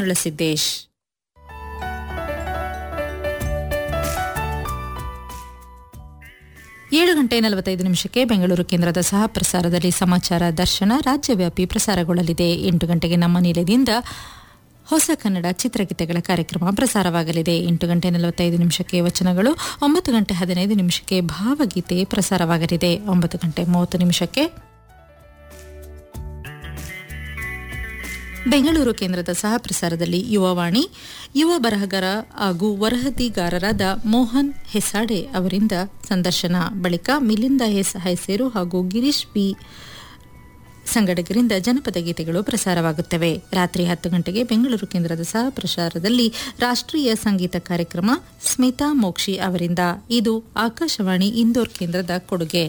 ಮರಳಸಿದ್ದೇಶ್ ಏಳು ಗಂಟೆ ನಲವತ್ತೈದು ನಿಮಿಷಕ್ಕೆ ಬೆಂಗಳೂರು ಕೇಂದ್ರದ ಸಹ ಪ್ರಸಾರದಲ್ಲಿ ಸಮಾಚಾರ ದರ್ಶನ ರಾಜ್ಯವ್ಯಾಪಿ ಪ್ರಸಾರಗೊಳ್ಳಲಿದೆ ಎಂಟು ಗಂಟೆಗೆ ನಮ್ಮ ನಿಲಯದಿಂದ ಹೊಸ ಕನ್ನಡ ಚಿತ್ರಗೀತೆಗಳ ಕಾರ್ಯಕ್ರಮ ಪ್ರಸಾರವಾಗಲಿದೆ ಎಂಟು ಗಂಟೆ ನಲವತ್ತೈದು ನಿಮಿಷಕ್ಕೆ ವಚನಗಳು ಒಂಬತ್ತು ಗಂಟೆ ಹದಿನೈದು ನಿಮಿಷಕ್ಕೆ ಭಾವಗೀತೆ ಪ್ರಸಾರವಾಗಲಿದೆ ಒಂಬತ್ತು ಗಂಟೆ ಮೂವತ್ತು ನಿಮಿಷಕ್ಕೆ ಬೆಂಗಳೂರು ಕೇಂದ್ರದ ಸಹ ಪ್ರಸಾರದಲ್ಲಿ ಯುವವಾಣಿ ಯುವ ಬರಹಗಾರ ಹಾಗೂ ವರಹದಿಗಾರರಾದ ಮೋಹನ್ ಹೆಸಾಡೆ ಅವರಿಂದ ಸಂದರ್ಶನ ಬಳಿಕ ಮಿಲಿಂದ ಎಸ್ ಹೈಸೇರು ಹಾಗೂ ಗಿರೀಶ್ ಬಿ ಸಂಗಡಗರಿಂದ ಜನಪದ ಗೀತೆಗಳು ಪ್ರಸಾರವಾಗುತ್ತವೆ ರಾತ್ರಿ ಹತ್ತು ಗಂಟೆಗೆ ಬೆಂಗಳೂರು ಕೇಂದ್ರದ ಸಹ ಪ್ರಸಾರದಲ್ಲಿ ರಾಷ್ಟ್ರೀಯ ಸಂಗೀತ ಕಾರ್ಯಕ್ರಮ ಸ್ಮಿತಾ ಮೋಕ್ಷಿ ಅವರಿಂದ ಇದು ಆಕಾಶವಾಣಿ ಇಂದೋರ್ ಕೇಂದ್ರದ ಕೊಡುಗೆ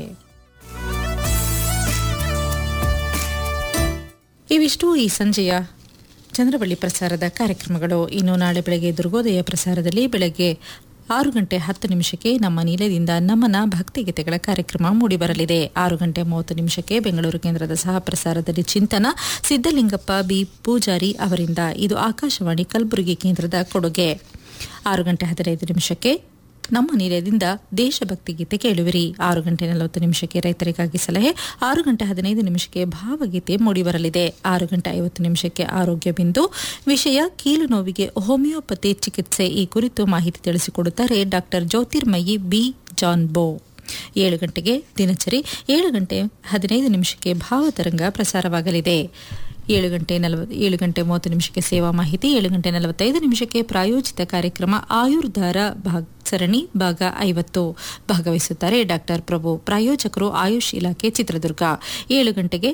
ಇವಿಷ್ಟು ಈ ಸಂಜೆಯ ಚಂದ್ರಬಳ್ಳಿ ಪ್ರಸಾರದ ಕಾರ್ಯಕ್ರಮಗಳು ಇನ್ನು ನಾಳೆ ಬೆಳಗ್ಗೆ ದುರ್ಗೋದಯ ಪ್ರಸಾರದಲ್ಲಿ ಬೆಳಗ್ಗೆ ಆರು ಗಂಟೆ ಹತ್ತು ನಿಮಿಷಕ್ಕೆ ನಮ್ಮ ನೀಲದಿಂದ ನಮನ ಭಕ್ತಿಗೀತೆಗಳ ಕಾರ್ಯಕ್ರಮ ಮೂಡಿಬರಲಿದೆ ಆರು ಗಂಟೆ ಮೂವತ್ತು ನಿಮಿಷಕ್ಕೆ ಬೆಂಗಳೂರು ಕೇಂದ್ರದ ಸಹ ಪ್ರಸಾರದಲ್ಲಿ ಚಿಂತನ ಸಿದ್ದಲಿಂಗಪ್ಪ ಬಿ ಪೂಜಾರಿ ಅವರಿಂದ ಇದು ಆಕಾಶವಾಣಿ ಕಲಬುರಗಿ ಕೇಂದ್ರದ ಕೊಡುಗೆ ಆರು ಗಂಟೆ ಹದಿನೈದು ನಿಮಿಷಕ್ಕೆ ನಮ್ಮ ನಿಲಯದಿಂದ ದೇಶಭಕ್ತಿ ಗೀತೆ ಕೇಳುವಿರಿ ಆರು ಗಂಟೆ ನಲವತ್ತು ನಿಮಿಷಕ್ಕೆ ರೈತರಿಗಾಗಿ ಸಲಹೆ ಆರು ಗಂಟೆ ಹದಿನೈದು ನಿಮಿಷಕ್ಕೆ ಭಾವಗೀತೆ ಮೂಡಿಬರಲಿದೆ ಆರು ಗಂಟೆ ಐವತ್ತು ನಿಮಿಷಕ್ಕೆ ಆರೋಗ್ಯ ಬಿಂದು ವಿಷಯ ಕೀಲು ನೋವಿಗೆ ಹೋಮಿಯೋಪತಿ ಚಿಕಿತ್ಸೆ ಈ ಕುರಿತು ಮಾಹಿತಿ ತಿಳಿಸಿಕೊಡುತ್ತಾರೆ ಡಾಕ್ಟರ್ ಜ್ಯೋತಿರ್ಮಯಿ ಬಿ ಜಾನ್ ಬೋ ಏಳು ಗಂಟೆಗೆ ದಿನಚರಿ ಏಳು ಗಂಟೆ ಹದಿನೈದು ನಿಮಿಷಕ್ಕೆ ಭಾವತರಂಗ ಪ್ರಸಾರವಾಗಲಿದೆ ಏಳು ಗಂಟೆ ನಲವ ಏಳು ಗಂಟೆ ಮೂವತ್ತು ನಿಮಿಷಕ್ಕೆ ಸೇವಾ ಮಾಹಿತಿ ಏಳು ಗಂಟೆ ನಲವತ್ತೈದು ನಿಮಿಷಕ್ಕೆ ಪ್ರಾಯೋಜಿತ ಕಾರ್ಯಕ್ರಮ ಆಯುರ್ಧಾರ ಭಾಗ ಸರಣಿ ಭಾಗ ಐವತ್ತು ಭಾಗವಹಿಸುತ್ತಾರೆ ಡಾಕ್ಟರ್ ಪ್ರಭು ಪ್ರಾಯೋಜಕರು ಆಯುಷ್ ಇಲಾಖೆ ಚಿತ್ರದುರ್ಗ ಏಳು ಗಂಟೆಗೆ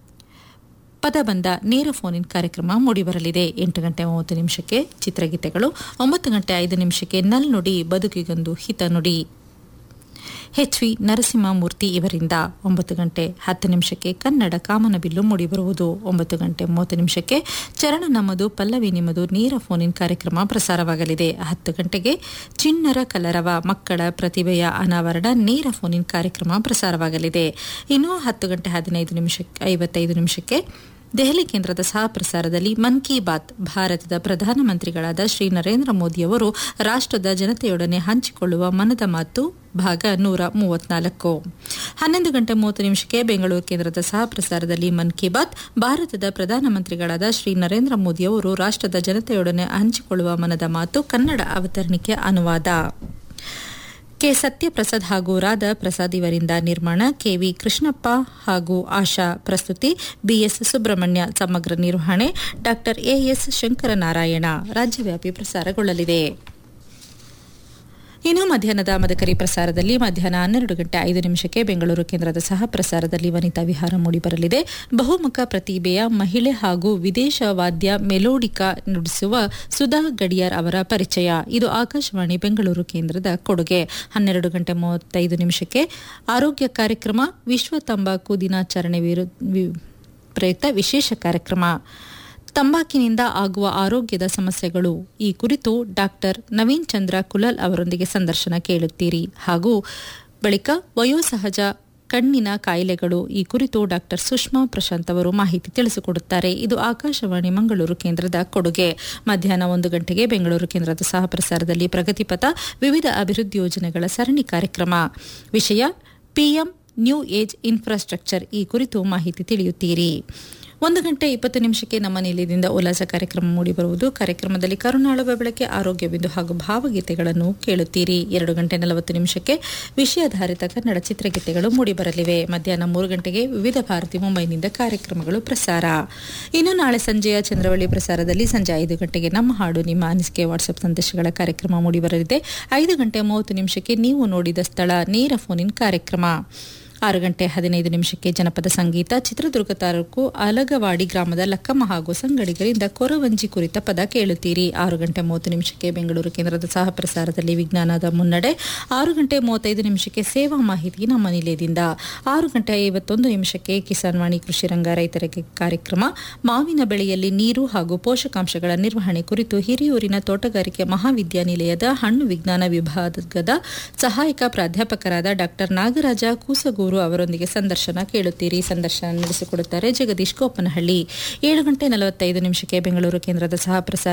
ಪದ ಬಂದ ನೇರ ಫೋನ್ ಇನ್ ಕಾರ್ಯಕ್ರಮ ಮೂಡಿಬರಲಿದೆ ಎಂಟು ಗಂಟೆ ಮೂವತ್ತು ನಿಮಿಷಕ್ಕೆ ಚಿತ್ರಗೀತೆಗಳು ಒಂಬತ್ತು ಗಂಟೆ ಐದು ನಿಮಿಷಕ್ಕೆ ನಲ್ ನುಡಿ ಬದುಕಿಗೊಂದು ಹಿತ ನುಡಿ ಎಚ್ ವಿ ನರಸಿಂಹಮೂರ್ತಿ ಇವರಿಂದ ಒಂಬತ್ತು ಗಂಟೆ ಹತ್ತು ನಿಮಿಷಕ್ಕೆ ಕನ್ನಡ ಕಾಮನಬಿಲ್ಲು ಮೂಡಿಬರುವುದು ಒಂಬತ್ತು ಗಂಟೆ ಮೂವತ್ತು ನಿಮಿಷಕ್ಕೆ ಚರಣ ನಮ್ಮದು ಪಲ್ಲವಿ ನಿಮ್ಮದು ನೇರ ಫೋನ್ ಇನ್ ಕಾರ್ಯಕ್ರಮ ಪ್ರಸಾರವಾಗಲಿದೆ ಹತ್ತು ಗಂಟೆಗೆ ಚಿಣ್ಣರ ಕಲರವ ಮಕ್ಕಳ ಪ್ರತಿಭೆಯ ಅನಾವರಣ ನೇರ ಫೋನ್ ಇನ್ ಕಾರ್ಯಕ್ರಮ ಪ್ರಸಾರವಾಗಲಿದೆ ಇನ್ನು ಹತ್ತು ಗಂಟೆ ಹದಿನೈದು ನಿಮಿಷಕ್ಕೆ ಐವತ್ತೈದು ನಿಮಿಷಕ್ಕೆ ದೆಹಲಿ ಕೇಂದ್ರದ ಸಹ ಪ್ರಸಾರದಲ್ಲಿ ಮನ್ ಕಿ ಬಾತ್ ಭಾರತದ ಪ್ರಧಾನಮಂತ್ರಿಗಳಾದ ಶ್ರೀ ನರೇಂದ್ರ ಮೋದಿಯವರು ರಾಷ್ಟ್ರದ ಜನತೆಯೊಡನೆ ಹಂಚಿಕೊಳ್ಳುವ ಮನದ ಮಾತು ಭಾಗ ನೂರ ಮೂವತ್ನಾಲ್ಕು ಹನ್ನೊಂದು ಗಂಟೆ ಮೂವತ್ತು ನಿಮಿಷಕ್ಕೆ ಬೆಂಗಳೂರು ಕೇಂದ್ರದ ಸಹ ಪ್ರಸಾರದಲ್ಲಿ ಮನ್ ಕಿ ಬಾತ್ ಭಾರತದ ಪ್ರಧಾನಮಂತ್ರಿಗಳಾದ ಶ್ರೀ ನರೇಂದ್ರ ಮೋದಿಯವರು ರಾಷ್ಟ್ರದ ಜನತೆಯೊಡನೆ ಹಂಚಿಕೊಳ್ಳುವ ಮನದ ಮಾತು ಕನ್ನಡ ಅವತರಣಿಕೆ ಅನುವಾದ ಕೆ ಸತ್ಯಪ್ರಸಾದ್ ಹಾಗೂ ರಾಧಾ ಪ್ರಸಾದ್ ಇವರಿಂದ ನಿರ್ಮಾಣ ಕೆವಿ ಕೃಷ್ಣಪ್ಪ ಹಾಗೂ ಆಶಾ ಪ್ರಸ್ತುತಿ ಬಿಎಸ್ ಸುಬ್ರಹ್ಮಣ್ಯ ಸಮಗ್ರ ನಿರ್ವಹಣೆ ಡಾಕ್ಟರ್ ಎಎಸ್ ಶಂಕರನಾರಾಯಣ ರಾಜ್ಯವ್ಯಾಪಿ ಪ್ರಸಾರಗೊಳ್ಳಲಿದೆ ಇನ್ನು ಮಧ್ಯಾಹ್ನದ ಮದಕರಿ ಪ್ರಸಾರದಲ್ಲಿ ಮಧ್ಯಾಹ್ನ ಹನ್ನೆರಡು ಗಂಟೆ ಐದು ನಿಮಿಷಕ್ಕೆ ಬೆಂಗಳೂರು ಕೇಂದ್ರದ ಸಹ ಪ್ರಸಾರದಲ್ಲಿ ವನಿತಾ ವಿಹಾರ ಮೂಡಿಬರಲಿದೆ ಬಹುಮುಖ ಪ್ರತಿಭೆಯ ಮಹಿಳೆ ಹಾಗೂ ವಿದೇಶ ವಾದ್ಯ ಮೆಲೋಡಿಕಾ ನುಡಿಸುವ ಸುಧಾ ಗಡಿಯಾರ್ ಅವರ ಪರಿಚಯ ಇದು ಆಕಾಶವಾಣಿ ಬೆಂಗಳೂರು ಕೇಂದ್ರದ ಕೊಡುಗೆ ಹನ್ನೆರಡು ಗಂಟೆ ಮೂವತ್ತೈದು ನಿಮಿಷಕ್ಕೆ ಆರೋಗ್ಯ ಕಾರ್ಯಕ್ರಮ ವಿಶ್ವ ತಂಬಾಕು ದಿನಾಚರಣೆ ಪ್ರಯುಕ್ತ ವಿಶೇಷ ಕಾರ್ಯಕ್ರಮ ತಂಬಾಕಿನಿಂದ ಆಗುವ ಆರೋಗ್ಯದ ಸಮಸ್ಯೆಗಳು ಈ ಕುರಿತು ಡಾಕ್ಟರ್ ನವೀನ್ ಚಂದ್ರ ಕುಲಲ್ ಅವರೊಂದಿಗೆ ಸಂದರ್ಶನ ಕೇಳುತ್ತೀರಿ ಹಾಗೂ ಬಳಿಕ ವಯೋಸಹಜ ಕಣ್ಣಿನ ಕಾಯಿಲೆಗಳು ಈ ಕುರಿತು ಡಾಕ್ಟರ್ ಸುಷ್ಮಾ ಪ್ರಶಾಂತ್ ಅವರು ಮಾಹಿತಿ ತಿಳಿಸಿಕೊಡುತ್ತಾರೆ ಇದು ಆಕಾಶವಾಣಿ ಮಂಗಳೂರು ಕೇಂದ್ರದ ಕೊಡುಗೆ ಮಧ್ಯಾಹ್ನ ಒಂದು ಗಂಟೆಗೆ ಬೆಂಗಳೂರು ಕೇಂದ್ರದ ಸಹ ಪ್ರಸಾರದಲ್ಲಿ ಪ್ರಗತಿಪಥ ವಿವಿಧ ಅಭಿವೃದ್ಧಿ ಯೋಜನೆಗಳ ಸರಣಿ ಕಾರ್ಯಕ್ರಮ ವಿಷಯ ಪಿಎಂ ನ್ಯೂ ಏಜ್ ಇನ್ಫ್ರಾಸ್ಟ್ರಕ್ಚರ್ ಈ ಕುರಿತು ಮಾಹಿತಿ ತಿಳಿಯುತ್ತೀರಿ ಒಂದು ಗಂಟೆ ಇಪ್ಪತ್ತು ನಿಮಿಷಕ್ಕೆ ನಮ್ಮ ನಿಲಯದಿಂದ ಉಲ್ಲಾಸ ಕಾರ್ಯಕ್ರಮ ಮೂಡಿಬರುವುದು ಕಾರ್ಯಕ್ರಮದಲ್ಲಿ ಕರುನಾಳುವ ಬೆಳಕೆ ಆರೋಗ್ಯ ಬಿಂದು ಹಾಗೂ ಭಾವಗೀತೆಗಳನ್ನು ಕೇಳುತ್ತೀರಿ ಎರಡು ಗಂಟೆ ನಲವತ್ತು ನಿಮಿಷಕ್ಕೆ ವಿಷಯಾಧಾರಿತ ಕನ್ನಡ ಚಿತ್ರಗೀತೆಗಳು ಮೂಡಿಬರಲಿವೆ ಮಧ್ಯಾಹ್ನ ಮೂರು ಗಂಟೆಗೆ ವಿವಿಧ ಭಾರತಿ ಮುಂಬೈನಿಂದ ಕಾರ್ಯಕ್ರಮಗಳು ಪ್ರಸಾರ ಇನ್ನು ನಾಳೆ ಸಂಜೆಯ ಚಂದ್ರವಳ್ಳಿ ಪ್ರಸಾರದಲ್ಲಿ ಸಂಜೆ ಐದು ಗಂಟೆಗೆ ನಮ್ಮ ಹಾಡು ನಿಮ್ಮ ಅನಿಸಿಕೆ ವಾಟ್ಸ್ಆಪ್ ಸಂದೇಶಗಳ ಕಾರ್ಯಕ್ರಮ ಮೂಡಿಬರಲಿದೆ ಐದು ಗಂಟೆ ಮೂವತ್ತು ನಿಮಿಷಕ್ಕೆ ನೀವು ನೋಡಿದ ಸ್ಥಳ ನೇರ ಫೋನ್ ಇನ್ ಕಾರ್ಯಕ್ರಮ ಆರು ಗಂಟೆ ಹದಿನೈದು ನಿಮಿಷಕ್ಕೆ ಜನಪದ ಸಂಗೀತ ಚಿತ್ರದುರ್ಗ ತಾಲೂಕು ಅಲಗವಾಡಿ ಗ್ರಾಮದ ಲಕ್ಕಮ್ಮ ಹಾಗೂ ಸಂಗಡಿಗರಿಂದ ಕೊರವಂಜಿ ಕುರಿತ ಪದ ಕೇಳುತ್ತೀರಿ ಆರು ಗಂಟೆ ಮೂವತ್ತು ನಿಮಿಷಕ್ಕೆ ಬೆಂಗಳೂರು ಕೇಂದ್ರದ ಸಹ ಪ್ರಸಾರದಲ್ಲಿ ವಿಜ್ಞಾನದ ಮುನ್ನಡೆ ಆರು ಗಂಟೆ ಮೂವತ್ತೈದು ನಿಮಿಷಕ್ಕೆ ಸೇವಾ ಮಾಹಿತಿ ನಮ್ಮ ನಿಲಯದಿಂದ ಆರು ಗಂಟೆ ಐವತ್ತೊಂದು ನಿಮಿಷಕ್ಕೆ ಕಿಸಾನ್ ವಾಣಿ ಕೃಷಿ ರಂಗ ರೈತರಿಗೆ ಕಾರ್ಯಕ್ರಮ ಮಾವಿನ ಬೆಳೆಯಲ್ಲಿ ನೀರು ಹಾಗೂ ಪೋಷಕಾಂಶಗಳ ನಿರ್ವಹಣೆ ಕುರಿತು ಹಿರಿಯೂರಿನ ತೋಟಗಾರಿಕೆ ಮಹಾವಿದ್ಯಾನಿಲಯದ ಹಣ್ಣು ವಿಜ್ಞಾನ ವಿಭಾಗದ ಸಹಾಯಕ ಪ್ರಾಧ್ಯಾಪಕರಾದ ಡಾಕ್ಟರ್ ನಾಗರಾಜ ಕೂಸಗೂರು ಅವರೊಂದಿಗೆ ಸಂದರ್ಶನ ಕೇಳುತ್ತೀರಿ ಸಂದರ್ಶನ ನಡೆಸಿಕೊಡುತ್ತಾರೆ ಜಗದೀಶ್ ಕೋಪನಹಳ್ಳಿ ಏಳು ಗಂಟೆ ನಲವತ್ತೈದು ನಿಮಿಷಕ್ಕೆ ಬೆಂಗಳೂರು ಕೇಂದ್ರದ ಸಹ ಪ್ರಸಾರ